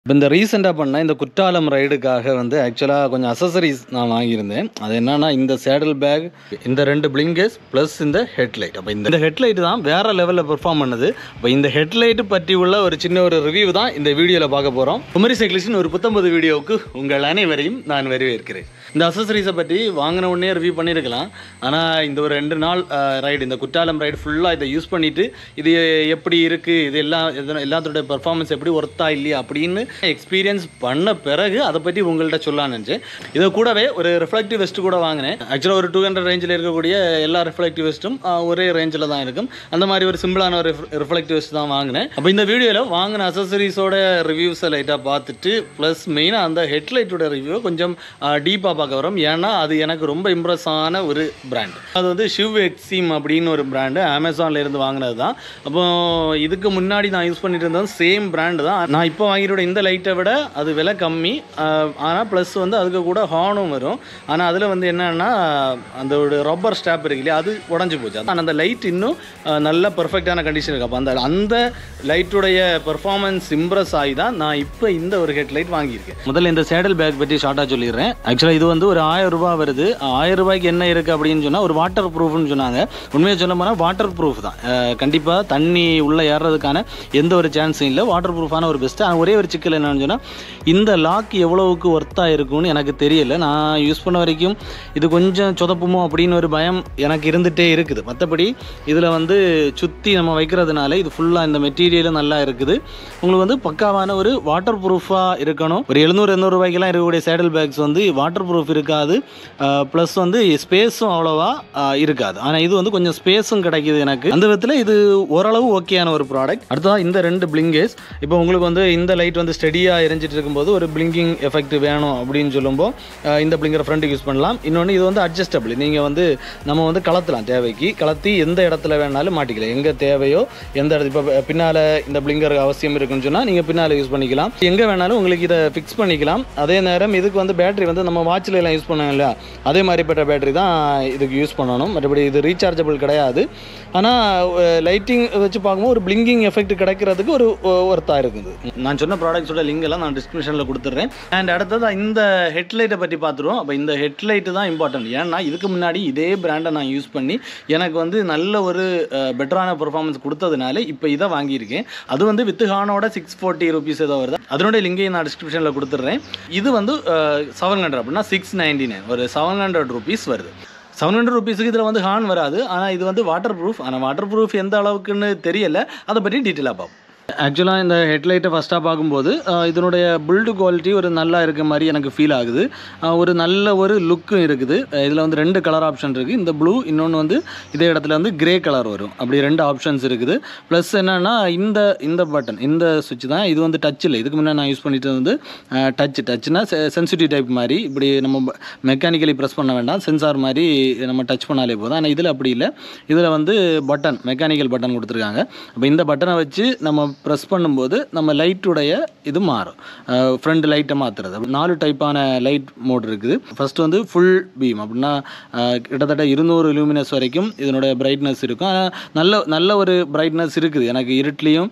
இப்போ இந்த ரீசெண்டாக பண்ண இந்த குற்றாலம் ரைடுக்காக வந்து ஆக்சுவலாக கொஞ்சம் அசசரிஸ் நான் வாங்கியிருந்தேன் அது என்னன்னா இந்த சேடல் பேக் இந்த ரெண்டு பிளிங்கர்ஸ் ப்ளஸ் இந்த ஹெட்லைட் அப்போ இந்த ஹெட்லைட் தான் வேறு லெவலில் பெர்ஃபார்ம் பண்ணுது இப்போ இந்த ஹெட்லைட் பற்றி உள்ள ஒரு சின்ன ஒரு ரிவ்யூ தான் இந்த வீடியோவில் பார்க்க போகிறோம் குமரி சைக்கிளிஸ்டின் ஒரு புத்தம்பது வீடியோவுக்கு உங்கள் அனைவரையும் நான் வரவேற்கிறேன் இந்த அசசரிஸை பற்றி வாங்கின உடனே ரிவ்யூ பண்ணியிருக்கலாம் ஆனால் இந்த ஒரு ரெண்டு நாள் ரைடு இந்த குற்றாலம் ரைடு ஃபுல்லாக இதை யூஸ் பண்ணிவிட்டு இது எப்படி இருக்குது இது எல்லாம் எதனா- எல்லாத்தோட பெர்ஃபார்மன்ஸ் எப்படி ஒர்த்தா இல்லையா அப்படின்னு எக்ஸ்பீரியன்ஸ் பண்ண பிறகு அதை பற்றி உங்கள்கிட்ட சொல்லலாம்னு நினச்சேன் இதை கூடவே ஒரு ரிஃப்ளெக்டிவ் வெஸ்ட் கூட வாங்கினேன் ஆக்சுவலாக ஒரு டூ ஹண்ட்ரட் ரேஞ்சில் இருக்கக்கூடிய எல்லா ரிஃப்ளெக்டிவ் வெஸ்ட்டும் ஒரே ரேஞ்சில் தான் இருக்கும் அந்த மாதிரி ஒரு சிம்பிளான ஒரு ரிஃப்ளெக்டிவ் வெஸ்ட் தான் வாங்கினேன் அப்போ இந்த வீடியோவில் வாங்கின அசசரிஸோட ரிவ்யூஸை லைட்டாக பார்த்துட்டு ப்ளஸ் மெயினாக அந்த ஹெட்லைட்டோட ரிவ்யூவை கொஞ்சம் டீப்பாக பார்க்க வரோம் ஏன்னா அது எனக்கு ரொம்ப இம்ப்ரெஸ் ஆன ஒரு பிராண்ட் அது வந்து ஷிவ் எக்ஸிம் அப்படின்னு ஒரு பிராண்டு அமேசான்ல இருந்து வாங்கினது தான் அப்போ இதுக்கு முன்னாடி நான் யூஸ் பண்ணிட்டு இருந்தது சேம் பிராண்டு தான் நான் இப்போ வாங்கிட்டு இந்த லைட்டை விட அது விலை கம்மி ஆனால் ப்ளஸ் வந்து அதுக்கு கூட ஹார்னும் வரும் ஆனால் அதில் வந்து என்னன்னா அந்த ஒரு ரப்பர் ஸ்டாப் இருக்கு இல்லையா அது உடஞ்சி போச்சு ஆனால் அந்த லைட் இன்னும் அஹ், நல்ல பெர்ஃபெக்டான கண்டிஷன் இருக்கு அப்போ அந்த அந்த லைட்டுடைய பெர்ஃபார்மன்ஸ் இம்ப்ரெஸ் ஆகி தான் நான் இப்போ இந்த ஒரு ஹெட் லைட் வாங்கியிருக்கேன் முதல்ல இந்த சேடல் பேக் பற்றி ஷார்ட்டாக சொல்லிடுறேன் ஆக்சுவலாக இது வந்து ஒரு ஆயிரம் ரூபாய் வருது ஆயிரம் ரூபாய்க்கு என்ன இருக்குது அப்படின்னு சொன்னால் ஒரு வாட்டர் ப்ரூஃப்னு சொன்னாங்க உண்மையை சொல்ல போனால் வாட்டர் ப்ரூஃப் தான் கண்டிப்பாக தண்ணி உள்ளே ஏறுறதுக்கான எந்த ஒரு சான்ஸும் இல்லை வாட்டர் ப்ரூஃபான ஒரு பெஸ்ட்டு ஆனால் ஒரே ஒரு சிக்கல் என்னன்னு சொன்னால் இந்த லாக் எவ்வளவுக்கு ஒர்த்தாக இருக்கும்னு எனக்கு தெரியல நான் யூஸ் பண்ண வரைக்கும் இது கொஞ்சம் சொதப்புமோ அப்படின்னு ஒரு பயம் எனக்கு இருந்துகிட்டே இருக்குது மற்றபடி இதில் வந்து சுற்றி நம்ம வைக்கிறதுனால இது ஃபுல்லாக இந்த மெட்டீரியலும் நல்லா இருக்குது உங்களுக்கு வந்து பக்காவான ஒரு வாட்டர் ப்ரூஃபாக இருக்கணும் ஒரு எழுநூறு எண்ணூறு ரூபாய்க்கெல்லாம் இருக்கக்கூடிய சேடல் பேக்ஸ் வந்து வாட்டர் ப்ரூஃப் இருக்காது ப்ளஸ் வந்து ஸ்பேஸும் அவ்வளோவா ஆஹ், இருக்காது ஆனால் இது வந்து கொஞ்சம் ஸ்பேஸும் கிடைக்குது எனக்கு அந்த விதத்தில் இது ஓரளவு ஓகேயான ஒரு ப்ராடக்ட் அடுத்ததாக இந்த ரெண்டு பிளிங்கேஸ் இப்போ உங்களுக்கு வந்து இந்த லைட் வந்து ஸ்டெடியாக எரிஞ்சிட்டு இருக்கும்போது ஒரு பிளிங்கிங் எஃபெக்ட் வேணும் அப்படின்னு சொல்லும்போது ஆஹ், இந்த பிளிங்கரை ஃப்ரண்ட்டுக்கு யூஸ் பண்ணலாம் இன்னொன்று இது வந்து அட்ஜஸ்டபிள் நீங்கள் வந்து நம்ம வந்து கலத்தலாம் தேவைக்கு கலத்தி எந்த இடத்துல வேணாலும் மாட்டிக்கலாம் எங்கே தேவையோ எந்த இடத்து இப்போ பின்னால் இந்த பிளிங்கர் அவசியம் இருக்குன்னு சொன்னால் நீங்கள் பின்னால் யூஸ் பண்ணிக்கலாம் எங்கே வேணாலும் உங்களுக்கு இதை ஃபிக்ஸ் பண்ணிக்கலாம் அதே நேரம் இதுக்கு வந்து பேட்டரி வந்து நம்ம வாட்சில் எல்லாம் யூஸ் பண்ணோம் இல்லையா அதே மாதிரிப்பட்ட பேட்டரி தான் இதுக்கு யூஸ் பண்ணணும் மற்றபடி இது ரீசார்ஜபிள் கிடையாது ஆனால் லைட்டிங் வச்சு பார்க்கும்போது ஒரு பிளிங்கிங் எஃபெக்ட் கிடைக்கிறதுக்கு ஒரு ஒர்த்தாக இருக்குது நான் சொன்ன ப்ராடக்ட்ஸோட லிங்க் எல்லாம் நான் டிஸ்கிரிப்ஷனில் கொடுத்துட்றேன் அண்ட் அடுத்தது இந்த ஹெட்லைட்டை பற்றி பார்த்துருவோம் அப்போ இந்த ஹெட்லைட்டு தான் இம்பார்ட்டன்ட் ஏன்னா இதுக்கு முன்னாடி இதே பிராண்டை நான் யூஸ் பண்ணி எனக்கு வந்து நல்ல ஒரு பெட்டரான பெர்ஃபார்மன்ஸ் கொடுத்ததுனால இப்போ இதை வாங்கியிருக்கேன் அது வந்து வித் ஹானோட சிக்ஸ் ஃபார்ட்டி ருபீஸ் ஏதோ வருது அதனுடைய லிங்கையும் நான் டிஸ்கிரிப்ஷனில் கொடுத்துட்றேன் இது வந்து செவன் ஹண்ட்ரட் அப்படின்னா சிக்ஸ் நைன்டி நைன் ஒரு செவன் ஹண்ட்ரட் ருபீஸ் வருது செவன் ஹண்ட்ரட் ருபீஸுக்கு இதில் வந்து ஹார்ன் வராது ஆனால் இது வந்து வாட்டர் ப்ரூஃப் ஆனால் வாட்டர் ப்ரூஃப் எந்த அளவுக்குன்னு தெரியல அதை பற்றி டீட்டெயிலாக பார்ப்போம் ஆக்சுவலாக இந்த ஹெட்லைட்டை ஃபஸ்ட்டாக பார்க்கும்போது அஹ், இதனுடைய பில்டு குவாலிட்டி ஒரு நல்லா இருக்க மாதிரி எனக்கு ஃபீல் ஆகுது அஹ், ஒரு நல்ல ஒரு லுக்கும் இருக்குது இதில் வந்து ரெண்டு கலர் ஆப்ஷன் இருக்குது இந்த ப்ளூ இன்னொன்று வந்து இதே இடத்துல வந்து கிரே கலர் வரும் அப்படி ரெண்டு ஆப்ஷன்ஸ் இருக்குது ப்ளஸ் என்னென்னா இந்த இந்த பட்டன் இந்த சுவிட்ச் தான் இது வந்து டச் இல்லை இதுக்கு முன்னாடி நான் யூஸ் பண்ணிட்டு வந்து டச் டச்னா சென்சிட்டிவ் டைப் மாதிரி இப்படி நம்ம மெக்கானிக்கலி ப்ரெஸ் பண்ண வேண்டாம் சென்சார் மாதிரி நம்ம டச் பண்ணாலே போதும் ஆனால் இதில் அப்படி இல்லை இதில் வந்து பட்டன் மெக்கானிக்கல் பட்டன் கொடுத்துருக்காங்க அப்போ இந்த பட்டனை வச்சு நம்ம ப்ரெஸ் பண்ணும்போது நம்ம லைட்டுடைய இது மாறும் ஃப்ரண்ட் லைட்டை மாற்றுறது நாலு டைப்பான லைட் மோட் இருக்குது ஃபர்ஸ்ட் வந்து ஃபுல் பீம் அப்படின்னா அஹ், கிட்டத்தட்ட இருநூறு லூமினஸ் வரைக்கும் இதனுடைய பிரைட்னஸ் இருக்கும் ஆனால் நல்ல நல்ல ஒரு பிரைட்னஸ் இருக்குது எனக்கு இருட்லேயும்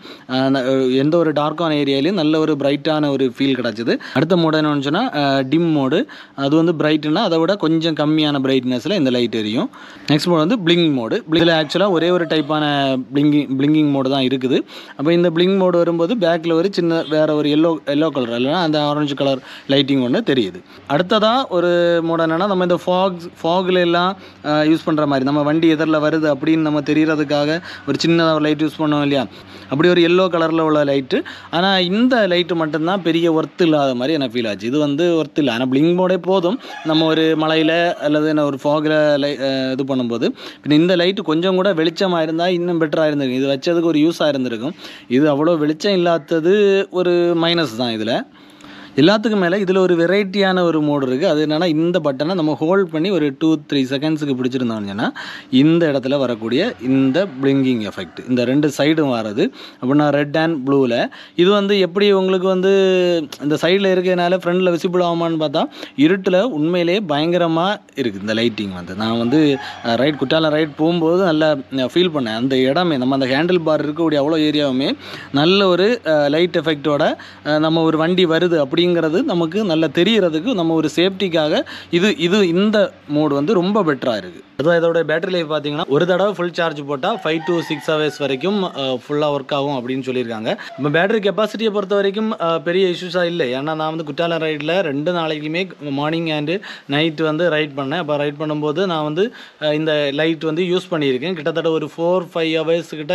எந்த ஒரு டார்க்கான ஏரியாலையும் நல்ல ஒரு பிரைட்டான ஒரு ஃபீல் கிடச்சிது அடுத்த மோட் என்னன்னு சொன்னால் டிம் மோடு அது வந்து பிரைட்னா அதை விட கொஞ்சம் கம்மியான பிரைட்னஸில் இந்த லைட் எரியும் நெக்ஸ்ட் மோட் வந்து பிளிங் மோடு இதில் ஆக்சுவலாக ஒரே ஒரு டைப்பான பிளிங்கிங் பிளிங்கிங் மோடு தான் இருக்குது அப்போ இந்த பிளிங் மோடு வரும்போது பேக்கில் ஒரு சின்ன வேற ஒரு எல்லோ எல்லோ கலர் இல்லைன்னா அந்த ஆரஞ்சு கலர் லைட்டிங் ஒன்று தெரியுது அடுத்ததாக ஒரு மோட் என்னன்னா நம்ம இந்த ஃபாக்ஸ் ஃபாகில் எல்லாம் யூஸ் பண்ணுற மாதிரி நம்ம வண்டி எதிரில் வருது அப்படின்னு நம்ம தெரியறதுக்காக ஒரு சின்னதாக ஒரு லைட் யூஸ் பண்ணோம் இல்லையா அப்படி ஒரு எல்லோ கலரில் உள்ள லைட்டு ஆனால் இந்த லைட்டு மட்டும்தான் பெரிய ஒர்த்து இல்லாத மாதிரி எனக்கு ஃபீல் ஆச்சு இது வந்து ஒர்த்து இல்லை ஆனால் பிளிங் மோடே போதும் நம்ம ஒரு மலையில் அல்லது என்ன ஒரு ஃபாகில் லை அஹ் இது பண்ணும்போது பின்ன இந்த லைட்டு கொஞ்சம் கூட வெளிச்சமாக இருந்தால் இன்னும் பெட்டராக இருந்திருக்கும் இது வச்சதுக்கு ஒரு யூஸாக இருந்திருக்கும் இது அவ்வளோ வெளிச்சம் இல்லாதது ஒரு மைனஸ் தான் இதில் எல்லாத்துக்கும் மேலே இதில் ஒரு வெரைட்டியான ஒரு மோடு இருக்குது அது என்னென்னா இந்த பட்டனை நம்ம ஹோல்ட் பண்ணி ஒரு டூ த்ரீ செகண்ட்ஸுக்கு பிடிச்சிருந்தோம்னா இந்த இடத்துல வரக்கூடிய இந்த பிளிங்கிங் எஃபெக்ட் இந்த ரெண்டு சைடும் வர்றது அப்படின்னா ரெட் அண்ட் ப்ளூவில் இது வந்து எப்படி உங்களுக்கு வந்து இந்த சைடில் இருக்கிறதுனால ஃப்ரண்டில் விசிபிள் ஆகுமான்னு பார்த்தா இருட்டில் உண்மையிலேயே பயங்கரமாக இருக்குது இந்த லைட்டிங் வந்து நான் வந்து ரைட் குற்றாலம் ரைட் போகும்போது நல்லா ஃபீல் பண்ணேன் அந்த இடமே நம்ம அந்த ஹேண்டில் பார் இருக்கக்கூடிய அவ்வளோ ஏரியாவுமே நல்ல ஒரு லைட் எஃபெக்டோட நம்ம ஒரு வண்டி வருது அப்படிங்கிறது நமக்கு நல்லா தெரியறதுக்கு நம்ம ஒரு சேஃப்டிக்காக இது இது இந்த மோடு வந்து ரொம்ப பெட்டராக இருக்குது அதுவும் இதோட பேட்டரி லைஃப் பார்த்தீங்கன்னா ஒரு தடவை ஃபுல் சார்ஜ் போட்டால் ஃபைவ் டு சிக்ஸ் ஹவர்ஸ் வரைக்கும் ஃபுல்லாக ஒர்க் ஆகும் அப்படின்னு சொல்லியிருக்காங்க இப்போ பேட்டரி கெப்பாசிட்டியை பொறுத்த வரைக்கும் அஹ், பெரிய இஷ்யூஸாக இல்லை ஏன்னா நான் வந்து குற்றாலம் ரைடில் ரெண்டு நாளைக்குமே மார்னிங் அண்டு நைட் வந்து ரைட் பண்ணேன் அப்போ ரைட் பண்ணும்போது நான் வந்து அஹ், இந்த லைட் வந்து யூஸ் பண்ணியிருக்கேன் கிட்டத்தட்ட ஒரு ஃபோர் ஃபைவ் ஹவர்ஸ் கிட்ட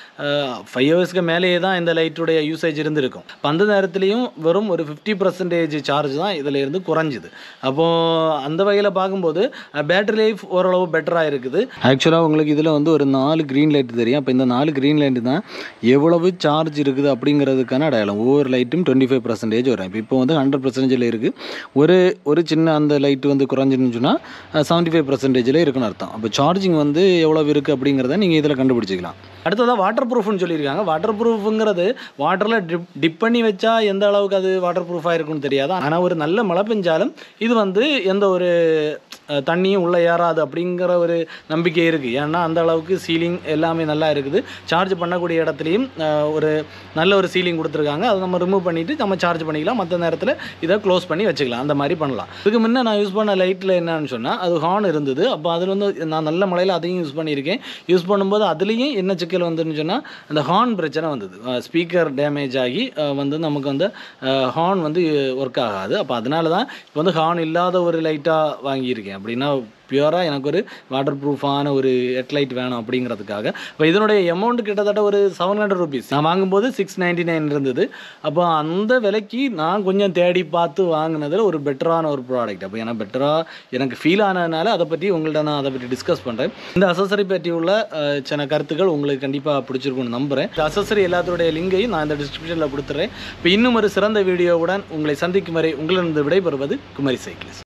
ஃபைவ் ஹவர்ஸ்க்கு மேலேயே தான் இந்த லைட்டுடைய யூசேஜ் இருந்திருக்கும் அப்ப அந்த நேரத்துலையும் வெறும் ஒரு ஃபிஃப்டி பர்சன்டேஜ் சார்ஜ் தான் இதில் இருந்து குறைஞ்சிது அப்போது அந்த வகையில் பார்க்கும்போது பேட்டரி லைஃப் ஓரளவு பெட்டராக இருக்குது ஆக்சுவலாக உங்களுக்கு இதில் வந்து ஒரு நாலு க்ரீன் லைட் தெரியும் அப்போ இந்த நாலு க்ரீன் லைட் தான் எவ்வளவு சார்ஜ் இருக்குது அப்படிங்கிறதுக்கான அடையாளம் ஒவ்வொரு லைட்டும் டுவெண்ட்டி ஃபைவ் பர்சன்டேஜ் வரும் இப்போ இப்போ வந்து ஹண்ட்ரட் பர்சன்டேஜில் இருக்குது ஒரு ஒரு சின்ன அந்த லைட் வந்து குறைஞ்சிருந்துச்சுன்னா சொன்னால் செவன்ட்டி ஃபைவ் பர்சன்டேஜில் இருக்குன்னு அர்த்தம் அப்போ சார்ஜிங் வந்து எவ்வளவு இருக்குது அப்படிங்கிறத நீங்கள் இதில் கண்டுபிடிச்சிக்கலாம் அடுத்ததாக வாட்டர் ப்ரூஃப்னு சொல்லியிருக்காங்க வாட்டர் ப்ரூஃபுங்கிறது வாட்டரில் டிப் டிப் பண்ணி வச்சா எந்த அளவுக்கு அது வாட்டர் ப்ரூஃபாக இருக்கும்னு தெரியாது ஆனால் ஒரு நல்ல மழை பெஞ்சாலும் இது வந்து எந்த ஒரு அஹ், தண்ணியும் உள்ளே ஏறாது அப்படிங்கிற ஒரு நம்பிக்கை இருக்குது ஏன்னா அந்த அளவுக்கு சீலிங் எல்லாமே நல்லா இருக்குது சார்ஜ் பண்ணக்கூடிய இடத்துலையும் அஹ், ஒரு நல்ல ஒரு சீலிங் கொடுத்துருக்காங்க அதை நம்ம ரிமூவ் பண்ணிவிட்டு நம்ம சார்ஜ் பண்ணிக்கலாம் மற்ற நேரத்தில் இதை க்ளோஸ் பண்ணி வச்சுக்கலாம் அந்த மாதிரி பண்ணலாம் இதுக்கு முன்னே நான் யூஸ் பண்ண லைட்டில் என்னன்னு சொன்னால் அது ஹார்ன் இருந்தது அப்போ அதில் வந்து நான் நல்ல மழையில் அதையும் யூஸ் பண்ணியிருக்கேன் யூஸ் பண்ணும்போது அதுலேயும் என்ன சிக்கல் வந்துன்னு சொன்னால் அந்த ஹார்ன் பிரச்சனை வந்தது ஸ்பீக்கர் டேமேஜ் ஆகி அஹ், வந்து நமக்கு வந்து ஹார்ன் வந்து ஒர்க் ஆகாது அப்போ அதனால தான் இப்போ வந்து ஹார்ன் இல்லாத ஒரு லைட்டாக வாங்கியிருக்கேன் அப்படின்னா பியூராக எனக்கு ஒரு வாட்டர் ப்ரூஃபான ஒரு ஹெட்லைட் வேணும் அப்படிங்கிறதுக்காக இப்போ இதனுடைய அமௌண்ட் கிட்டத்தட்ட ஒரு செவன் ஹண்ட்ரட் ருபீஸ் நான் வாங்கும்போது சிக்ஸ் நைன்டி நைன் இருந்தது அப்போ அந்த விலைக்கு நான் கொஞ்சம் தேடி பார்த்து வாங்கினதில் ஒரு பெட்டரான ஒரு ப்ராடக்ட் அப்போ ஏன்னா பெட்டராக எனக்கு ஃபீல் ஆனதுனால அதை பற்றி உங்கள்ட்ட நான் அதை பற்றி டிஸ்கஸ் பண்ணுறேன் இந்த அசசரி பற்றி உள்ள அஹ், சில கருத்துக்கள் உங்களுக்கு கண்டிப்பாக பிடிச்சிருக்கும்னு நம்புகிறேன் இந்த அசசரி எல்லாத்தோடைய லிங்கையும் நான் இந்த டிஸ்கிரிப்ஷனில் கொடுத்துறேன் இப்போ இன்னும் ஒரு சிறந்த வீடியோவுடன் உங்களை சந்திக்கும் வரை உங்களிடம் விடைபெறுவது குமரி சைக்கிள்ஸ்